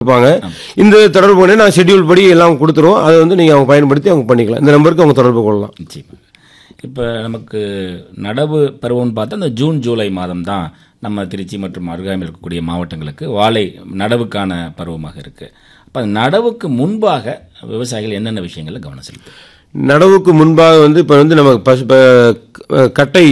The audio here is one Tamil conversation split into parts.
இருப்பாங்க இந்த தொடர்பு பண்ணி நான் ஷெட்யூல் படி எல்லாம் கொடுத்துருவோம் அதை வந்து நீங்கள் அவங்க பயன்படுத்தி அவங்க பண்ணிக்கலாம் இந்த நம்பருக்கு அவங்க தொடர்பு கொள்ளலாம் நிச்சயமா இப்போ நமக்கு நடவு பருவம்னு பார்த்தா இந்த ஜூன் ஜூலை மாதம் தான் நம்ம திருச்சி மற்றும் அருகாமையில் இருக்கக்கூடிய மாவட்டங்களுக்கு வாழை நடவுக்கான பருவமாக இருக்கு அப்போ நடவுக்கு முன்பாக விவசாயிகள் என்னென்ன விஷயங்களில் கவனம் செலுத்து நடவுக்கு முன்பாக வந்து இப்போ வந்து நம்ம பசு ப- கட்டை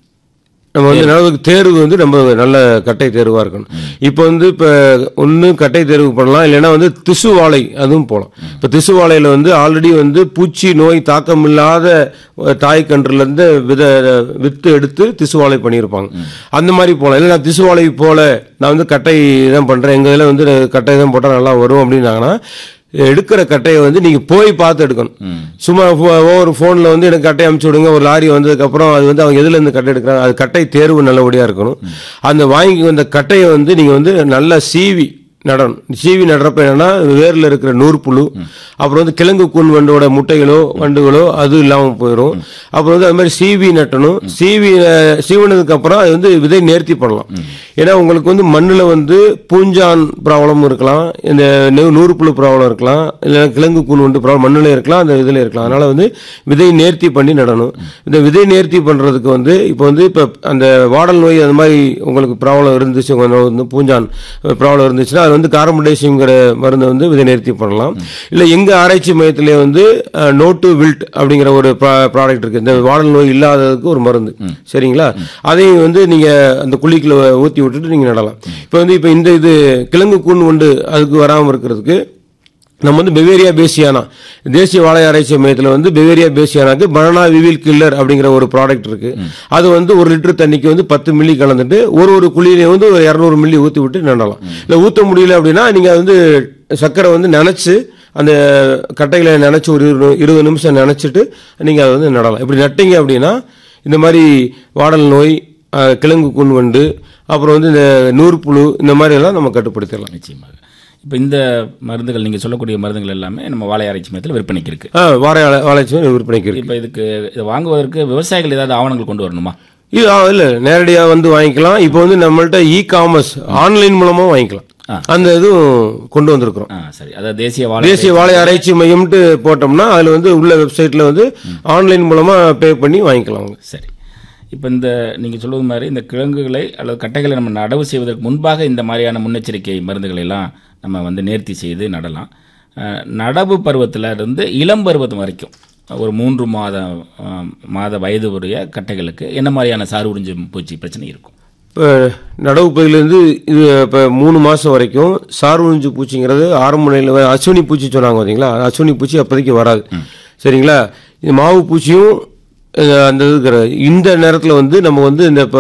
நம்ம வந்து நடவுக்கு தேர்வு வந்து நம்ம நல்ல கட்டை தேர்வாக இருக்கணும் இப்போ வந்து இப்போ ஒன்று கட்டை தேர்வு பண்ணலாம் இல்லைன்னா வந்து திசு வாழை அதுவும் போகலாம் இப்போ திசு வாழையில் வந்து ஆல்ரெடி வந்து பூச்சி நோய் தாக்கம் இல்லாத தாய் கன்றுலேருந்து வித வித்து எடுத்து திசு வாழை பண்ணியிருப்பாங்க அந்த மாதிரி போகலாம் இல்லை நான் திசு வாழை போல நான் வந்து கட்டை தான் பண்ணுறேன் எங்கள் இதில் வந்து கட்டை தான் போட்டால் நல்லா வரும் அப்படின்னாங்கன்னா எடுக்கிற கட்டையை வந்து நீங்க போய் பார்த்து எடுக்கணும் சும்மா ஃபோ- ஒரு போன்ல வந்து எனக்கு கட்டை அமுச்சு விடுங்க ஒரு லாரி வந்ததுக்கு அப்புறம் அது வந்து அவங்க எதுல இருந்து கட்டை எடுக்கிறாங்க அது கட்டை தேர்வு நல்லபடியா இருக்கணும் அந்த வாங்கி வந்த கட்டையை வந்து நீங்க வந்து நல்லா சீவி நடணும் சீவி நடுறப்ப என்னன்னா வேர்ல இருக்கிற நூற்புழு அப்புறம் வந்து கிழங்கு கூன் வண்டோட முட்டைகளோ வண்டுகளோ அது இல்லாம போயிடும் அப்புறம் வந்து அது மாதிரி சீவி நட்டணும் சீவி அஹ், சீவினதுக்கு அப்புறம் அது வந்து விதை நேர்த்தி பண்ணலாம் ஏன்னா உங்களுக்கு வந்து மண்ணுல வந்து பூஞ்சான் ப்ராப்ளம் இருக்கலாம் இந்த நெ- நூறுப்புழு ப்ராப்ளம் இருக்கலாம் இல்லை கிழங்கு கூன் வண்டு ப்ராப்ளம் மண்ணுல இருக்கலாம் அந்த இதுல இருக்கலாம் அதனால வந்து விதை நேர்த்தி பண்ணி நடணும் இந்த விதை நேர்த்தி பண்றதுக்கு வந்து இப்போ வந்து இப்போ அந்த வாடல் நோய் அந்த மாதிரி உங்களுக்கு ப்ராப்ளம் இருந்துச்சு கொஞ்சம் வந்து பூஞ்சான் ப்ராப்ளம் இருந்துச்சுன்னா அது வந்து கார்பன்டைசிங்கிற மருந்து வந்து விதை நேர்த்தி பண்ணலாம் இல்லை எங்க ஆராய்ச்சி மையத்திலே வந்து நோட்டு வில்ட் அப்படிங்கிற ஒரு ப்ராடக்ட் இருக்கு இந்த வாடல் நோய் இல்லாததுக்கு ஒரு மருந்து சரிங்களா அதையும் வந்து நீங்க அந்த குழிக்குள்ள ஊத்தி விட்டுட்டு நீங்க நடலாம் இப்போ வந்து இப்போ இந்த இது கிழங்கு கூண் உண்டு அதுக்கு வராமல் இருக்கிறதுக்கு நம்ம வந்து பெவேரியா பேசியானா தேசிய வாழை ஆராய்ச்சி மையத்தில் வந்து பெவேரியா பேசியானாக்கு பனானா விவில் கில்லர் அப்படிங்கிற ஒரு ப்ராடக்ட் இருக்கு அது வந்து ஒரு லிட்டர் தண்ணிக்கு வந்து பத்து மில்லி கலந்துட்டு ஒரு ஒரு குழியிலையும் வந்து ஒரு இரநூறு மில்லி ஊற்றி விட்டு நடலாம் இல்லை ஊற்ற முடியல அப்படின்னா நீங்கள் வந்து சர்க்கரை வந்து நினச்சி அந்த கட்டைகளை நினச்சி ஒரு இரு- இருபது நிமிஷம் நினச்சிட்டு நீங்கள் அதை வந்து நடலாம் இப்படி நட்டீங்க அப்படின்னா இந்த மாதிரி வாடல் நோய் அஹ், கிழங்கு கூன் வண்டு அப்புறம் வந்து இந்த நூற்புழு இந்த மாதிரி எல்லாம் நம்ம கட்டுப்படுத்திடலாம் நிச்சயமாக இப்போ இந்த மருந்துகள் நீங்கள் சொல்லக்கூடிய மருந்துகள் எல்லாமே நம்ம வாழை ஆராய்ச்சி மையத்தில் விற்பனைக்கு இருக்கு ஆ வாழை வாழைச்சி விற்பனைக்கு இருக்கு இப்போ இதுக்கு இதை வாங்குவதற்கு விவசாயிகள் ஏதாவது ஆவணங்கள் கொண்டு வரணுமா இது ஆ, இல்ல நேரடியா வந்து வாங்கிக்கலாம் இப்போ வந்து நம்மள்ட்ட இ காமர்ஸ் ஆன்லைன் மூலமா வாங்கிக்கலாம் ஆ. அந்த இதுவும் கொண்டு வந்திருக்கிறோம் ஆ சரி அதாவது தேசிய வாழை தேசிய வாழை ஆராய்ச்சி மையம்ட்டு போட்டோம்னா அதுல வந்து உள்ள வெப்சைட்ல வந்து ஆன்லைன் மூலமா பே பண்ணி வாங்கிக்கலாம் அவங்க சரி இப்போ இந்த நீங்கள் சொல்வது மாதிரி இந்த கிழங்குகளை அல்லது கட்டைகளை நம்ம நடவு செய்வதற்கு முன்பாக இந்த மாதிரியான முன்னெச்சரிக்கை மருந்துகளை எல்லாம் நம்ம வந்து நேர்த்தி செய்து நடலாம் அஹ், நடவு பருவத்தில் இருந்து இளம் பருவம் வரைக்கும் ஒரு மூன்று மாத அஹ், மாத வயது உடைய கட்டைகளுக்கு என்ன மாதிரியான சாறு உறிஞ்சும் பூச்சி பிரச்சனை இருக்கும் இப்போ நடவு பகுதியிலேருந்து இது இப்போ மூணு மாதம் வரைக்கும் சார்வழிஞ்சு பூச்சிங்கிறது ஆரம்ப நிலையில் அஸ்வினி பூச்சி சொன்னாங்க பார்த்தீங்களா அது அஸ்வினி பூச்சி அப்போதைக்கு வராது சரிங்களா இது மாவு பூச்சியும் அஹ், அந்த இது கிடையாது. இந்த நேரத்தில் வந்து நம்ம வந்து இந்த இப்போ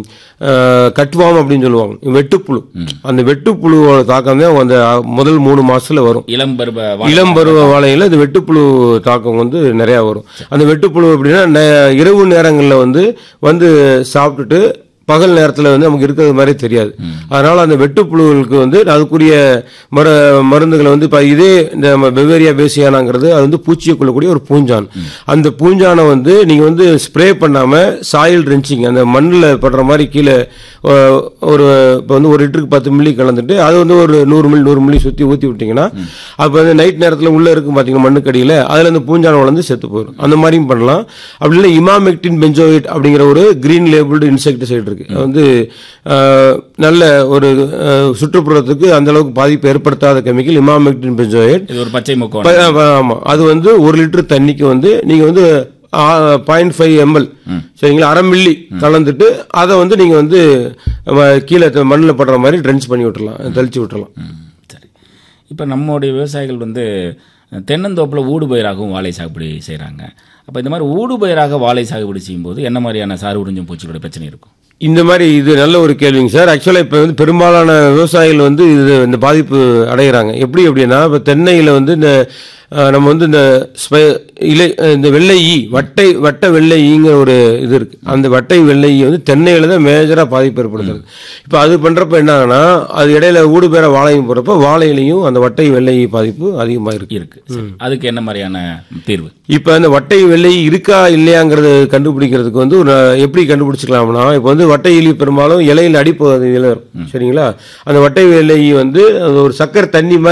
கட்டுவாம் அப்படின்னு சொல்லுவாங்க வெட்டுப்புழு அந்த வெட்டுப்புழுவோட தாக்கம் தான் அந்த முதல் மூணு மாசத்துல வரும் இளம் பருவ வா- இளம் பருவ வாழையில இந்த வெட்டுப்புழு தாக்கம் வந்து நிறைய வரும் அந்த வெட்டுப்புழு எப்படின்னா நெ- இரவு நேரங்களில் வந்து வந்து சாப்பிட்டுட்டு பகல் நேரத்தில் வந்து நமக்கு இருக்கிறது மாதிரி தெரியாது அதனால அந்த வெட்டுப்புழுவுக்கு வந்து அதுக்குரிய மரு மருந்துகளை வந்து இப்போ இதே இந்த நம்ம பெவேரியா பேசியானாங்கிறது அது வந்து பூச்சியை கொள்ளக்கூடிய ஒரு பூஞ்சான் அந்த பூஞ்சானை வந்து நீங்கள் வந்து ஸ்ப்ரே பண்ணாமல் சாயில் ரிஞ்சிங் அந்த மண்ணில் படுற மாதிரி கீழே அஹ், ஒரு இப்போ வந்து ஒரு லிட்டருக்கு பத்து மில்லி கலந்துட்டு அது வந்து ஒரு நூறு மில்லி நூறு மில்லி சுற்றி ஊற்றி விட்டிங்கன்னா அப்போ வந்து நைட் நேரத்தில் உள்ளே இருக்கும் பார்த்தீங்கன்னா மண்ணுக்கடியில் அதில் அந்த பூஞ்சானை வளர்ந்து செத்து போயிடும் அந்த மாதிரியும் பண்ணலாம் அப்படி இல்லை இமாமெக்டின் பென்ஜோயிட் அப்படிங்கிற ஒரு கிரீன் லேபிள்டு இன்செக்டிசைடு இருக்கு அது வந்து அஹ், நல்ல ஒரு அஹ், சுற்றுப்புறத்துக்கு அந்த அளவுக்கு பாதிப்பு ஏற்படுத்தாத கெமிக்கல் இமாமெக்டின் பென்ஜோயிட் இது ஒரு பச்சை முக்கம் ப- ஆ, ஆமா அது வந்து ஒரு லிட்டர் தண்ணிக்கு வந்து நீங்க வந்து பாயிண்ட் ஃபைவ் எம்எல் சரிங்களா அரை மில்லி கலந்துட்டு அதை வந்து நீங்க வந்து அஹ், கீழே மண்ணில் படுற மாதிரி ட்ரென்ச் பண்ணி விட்டுறலாம் தெளிச்சு விட்டுறலாம் ம், சரி இப்போ நம்முடைய விவசாயிகள் வந்து தென்னந்தோப்பில் ஊடுபயிராகவும் வாழை சாகுபடி செய்கிறாங்க அப்போ இந்த மாதிரி ஊடுபயிராக வாழை சாகுபடி செய்யும்போது என்ன மாதிரியான சாறு உறிஞ்சும் பூச்சிகளோட பிரச்சனை இருக்கும் இந்த மாதிரி இது நல்ல ஒரு கேள்விங்க சார் ஆக்சுவலாக இப்போ வந்து பெரும்பாலான விவசாயிகள் வந்து இது இந்த பாதிப்பு அடைகிறாங்க எப்படி அப்படின்னா இப்போ தென்னையில் வந்து இந்த அஹ், நம்ம வந்து இந்த ஸ்பை- இலை அஹ், இந்த வெள்ளை ஈ வட்டை வட்ட வெள்ளை ஈங்கிற ஒரு இது இருக்கு அந்த வட்டை வெள்ளை ஈ வந்து தென்னையில தான் மேஜராக பாதிப்பு ஏற்படுத்துறது இப்போ அது பண்றப்ப என்ன ஆகுனா அது இடையில ஊடு பேர வாழையும் போறப்ப வாழையிலையும் அந்த வட்டை வெள்ளை ஈ பாதிப்பு அதிகமாக இருக்கு இருக்கு சரி. அதுக்கு என்ன மாதிரியான தீர்வு இப்போ அந்த வட்டை வெள்ளை இருக்கா இல்லையாங்கிறத கண்டுபிடிக்கிறதுக்கு வந்து ஒரு எப்படி கண்டுபிடிச்சிக்கலாம்னா இப்போ வந்து வட்டை எலி பெரும்பாலும் இலையில் அடிப்பகுதியில் இருக்கும் சரிங்களா அந்த வட்டை வெள்ளை வந்து அது ஒரு சக்கரை தண்ணி மாதிரி